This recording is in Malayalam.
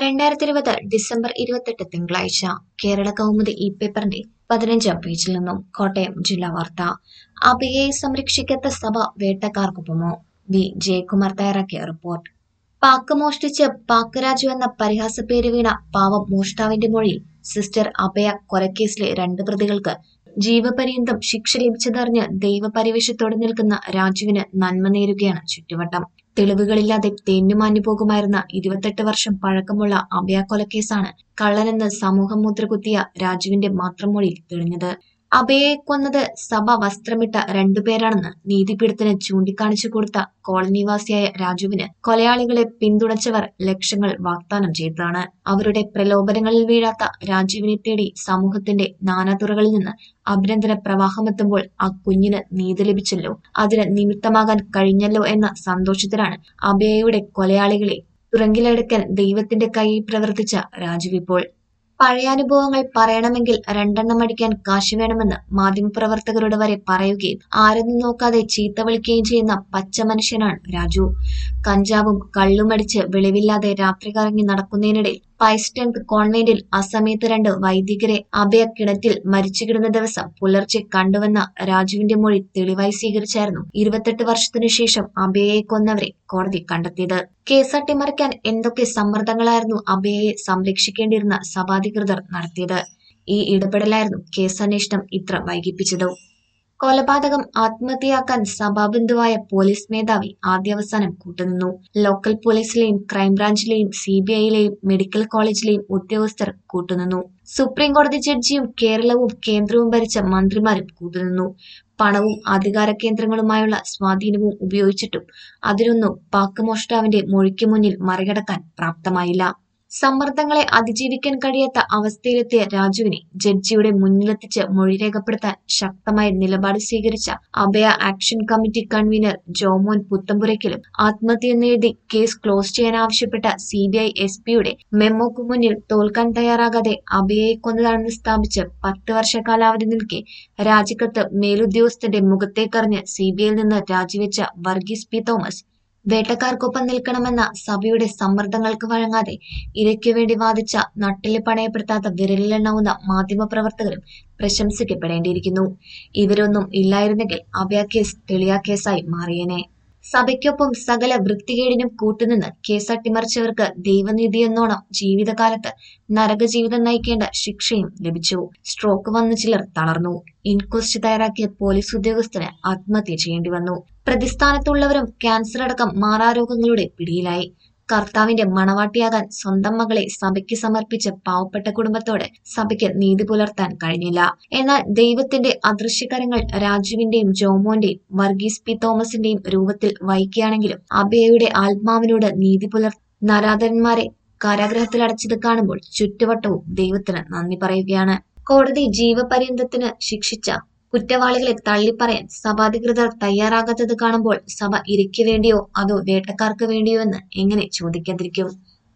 രണ്ടായിരത്തി ഇരുപത് ഡിസംബർ ഇരുപത്തെട്ട് തിങ്കളാഴ്ച കേരള കൗമുദി ഇ പേപ്പറിന്റെ പതിനഞ്ചാം പേജിൽ നിന്നും കോട്ടയം ജില്ലാ വാർത്ത അബിയെ സംരക്ഷിക്കാത്ത സഭ വേട്ടക്കാർക്കൊപ്പമോ വി ജയകുമാർ തയ്യാറാക്കിയ റിപ്പോർട്ട് പാക്ക് മോഷ്ടിച്ച് പാക്ക് രാജു എന്ന പരിഹാസ പേര് വീണ പാവം മോഷ്ടാവിന്റെ മൊഴിയിൽ സിസ്റ്റർ അഭയ കൊലക്കേസിലെ രണ്ട് പ്രതികൾക്ക് ജീവപര്യന്തം ശിക്ഷ ലഭിച്ചതറിഞ്ഞ് ദൈവപരിവേഷത്തോടെ നിൽക്കുന്ന രാജുവിന് നന്മ നേരുകയാണ് ചുറ്റുവട്ടം തെളിവുകളില്ലാതെ തേഞ്ഞുമാഞ്ഞു പോകുമായിരുന്ന ഇരുപത്തെട്ട് വർഷം പഴക്കമുള്ള അഭയ കൊലക്കേസാണ് കള്ളനെന്ന് സമൂഹം മുദ്രകുത്തിയ രാജുവിന്റെ മാത്രം മൊഴിയിൽ തെളിഞ്ഞത് അഭയെ കൊന്നത് സഭ വസ്ത്രമിട്ട രണ്ടുപേരാണെന്ന് നീതിപീഠത്തിന് ചൂണ്ടിക്കാണിച്ചു കൊടുത്ത കോളനിവാസിയായ രാജുവിന് കൊലയാളികളെ പിന്തുണച്ചവർ ലക്ഷങ്ങൾ വാഗ്ദാനം ചെയ്തതാണ് അവരുടെ പ്രലോഭനങ്ങളിൽ വീഴാത്ത രാജുവിനെ തേടി സമൂഹത്തിന്റെ നാനാതുറകളിൽ നിന്ന് അഭിനന്ദന പ്രവാഹമെത്തുമ്പോൾ ആ കുഞ്ഞിന് നീതി ലഭിച്ചല്ലോ അതിന് നിമിത്തമാകാൻ കഴിഞ്ഞല്ലോ എന്ന സന്തോഷത്തിലാണ് അഭയയുടെ കൊലയാളികളെ തുറങ്കിലടക്കാൻ ദൈവത്തിന്റെ കൈയിൽ പ്രവർത്തിച്ച രാജുവിപ്പോൾ പഴയ അനുഭവങ്ങൾ പറയണമെങ്കിൽ രണ്ടെണ്ണം അടിക്കാൻ കാശ് വേണമെന്ന് മാധ്യമപ്രവർത്തകരോട് വരെ പറയുകയും ആരെന്നും നോക്കാതെ ചീത്ത വിളിക്കുകയും ചെയ്യുന്ന പച്ച മനുഷ്യനാണ് രാജു കഞ്ചാവും കള്ളുമടിച്ച് വെളിവില്ലാതെ രാത്രി കറങ്ങി നടക്കുന്നതിനിടയിൽ പൈസ്റ്റൻത് കോൺവെന്റിൽ അസമയത്ത് രണ്ട് വൈദികരെ അഭയ കിണറ്റിൽ മരിച്ചു കിടന്ന ദിവസം പുലർച്ചെ കണ്ടുവന്ന രാജുവിന്റെ മൊഴി തെളിവായി സ്വീകരിച്ചായിരുന്നു ഇരുപത്തെട്ട് വർഷത്തിനു ശേഷം അഭയയെ കൊന്നവരെ കോടതി കണ്ടെത്തിയത് കേസ് അട്ടിമറിക്കാൻ എന്തൊക്കെ സമ്മർദ്ദങ്ങളായിരുന്നു അഭയയെ സംരക്ഷിക്കേണ്ടിയിരുന്ന സഭാധികൃതർ നടത്തിയത് ഈ ഇടപെടലായിരുന്നു കേസന്വേഷണം ഇത്ര വൈകിപ്പിച്ചത് കൊലപാതകം ആത്മഹത്യയാക്കാൻ സഭാബന്ധുവായ പോലീസ് മേധാവി ആദ്യാവസാനം കൂട്ടുനിന്നു ലോക്കൽ പോലീസിലെയും ക്രൈംബ്രാഞ്ചിലെയും സി ബി ഐയിലെയും മെഡിക്കൽ കോളേജിലെയും ഉദ്യോഗസ്ഥർ കൂട്ടുനിന്നു സുപ്രീം കോടതി ജഡ്ജിയും കേരളവും കേന്ദ്രവും ഭരിച്ച മന്ത്രിമാരും കൂട്ടുനിന്നു പണവും അധികാര കേന്ദ്രങ്ങളുമായുള്ള സ്വാധീനവും ഉപയോഗിച്ചിട്ടും അതിനൊന്നും പാക് മോഷ്ടാവിന്റെ മൊഴിക്ക് മുന്നിൽ മറികടക്കാൻ പ്രാപ്തമായില്ല സമ്മർദ്ദങ്ങളെ അതിജീവിക്കാൻ കഴിയാത്ത അവസ്ഥയിലെത്തിയ രാജുവിനെ ജഡ്ജിയുടെ മുന്നിലെത്തിച്ച് മൊഴി രേഖപ്പെടുത്താൻ ശക്തമായ നിലപാട് സ്വീകരിച്ച Abhaya action committee convener Jomon പുത്തമ്പുരയ്ക്കലും ആത്മഹത്യയെന്ന് എഴുതി കേസ് ക്ലോസ് ചെയ്യാൻ ആവശ്യപ്പെട്ട സി ബി ഐ എസ് പിയുടെ മെമ്മോക്ക് മുന്നിൽ തോൽക്കാൻ തയ്യാറാകാതെ അഭയയെ കൊന്നതാണെന്ന് സ്ഥാപിച്ച് പത്ത് വർഷ കാലാവധി നിൽക്കെ രാജിക്കത്ത് മേലുദ്യോഗസ്ഥന്റെ മുഖത്തേക്കറിഞ്ഞ് സി ബി ഐയിൽ നിന്ന് രാജിവെച്ച വർഗീസ് പി തോമസ് വേട്ടക്കാർക്കൊപ്പം നിൽക്കണമെന്ന സഭയുടെ സമ്മർദ്ദങ്ങൾക്ക് വഴങ്ങാതെ ഇരയ്ക്കു വേണ്ടി വാദിച്ച നട്ടില് പണയപ്പെടുത്താത്ത വിരലിലെണ്ണാവുന്ന മാധ്യമപ്രവർത്തകരും പ്രശംസിക്കപ്പെടേണ്ടിയിരിക്കുന്നു ഇവരൊന്നും ഇല്ലായിരുന്നെങ്കിൽ അഭയ കേസ് തെളിയാ കേസായി മാറിയേനെ സഭയ്ക്കൊപ്പം സകല വൃത്തികേടിനും കൂട്ടുനിന്ന് കേസ് അട്ടിമറിച്ചവർക്ക് ദൈവനീതിയെന്നോണം ജീവിതകാലത്ത് നരകജീവിതം നയിക്കേണ്ട ശിക്ഷയും ലഭിച്ചു സ്ട്രോക്ക് വന്ന ചിലർ തളർന്നു ഇൻക്വസ്റ്റ് തയ്യാറാക്കിയ പോലീസ് ഉദ്യോഗസ്ഥന് ആത്മഹത്യ ചെയ്യേണ്ടി വന്നു പ്രതിസ്ഥാനത്തുള്ളവരും ക്യാൻസർ അടക്കം മാറാരോഗങ്ങളുടെ പിടിയിലായി കർത്താവിന്റെ മണവാട്ടിയാകാൻ സ്വന്തം മകളെ സഭയ്ക്ക് സമർപ്പിച്ച പാവപ്പെട്ട കുടുംബത്തോട് സഭയ്ക്ക് നീതി പുലർത്താൻ കഴിഞ്ഞില്ല എന്നാൽ ദൈവത്തിന്റെ അദൃശ്യകരങ്ങൾ രാജുവിന്റെയും ജോമോന്റെയും വർഗീസ് പി തോമസിന്റെയും രൂപത്തിൽ വഹിക്കുകയാണെങ്കിലും അബയയുടെ ആത്മാവിനോട് നീതി പുലർ നരാധന്മാരെ കാരാഗ്രഹത്തിലടച്ചത് കാണുമ്പോൾ ചുറ്റുവട്ടവും ദൈവത്തിന് നന്ദി പറയുകയാണ് കോടതി ജീവപര്യന്തത്തിന് ശിക്ഷിച്ച കുറ്റവാളികളെ തള്ളിപ്പറയാൻ സഭാധികൃതർ തയ്യാറാകാത്തത് കാണുമ്പോൾ സഭ ഇരയ്ക്ക് വേണ്ടിയോ അതോ വേട്ടക്കാർക്ക് വേണ്ടിയോ എന്ന് എങ്ങനെ ചോദിക്കാതിരിക്കും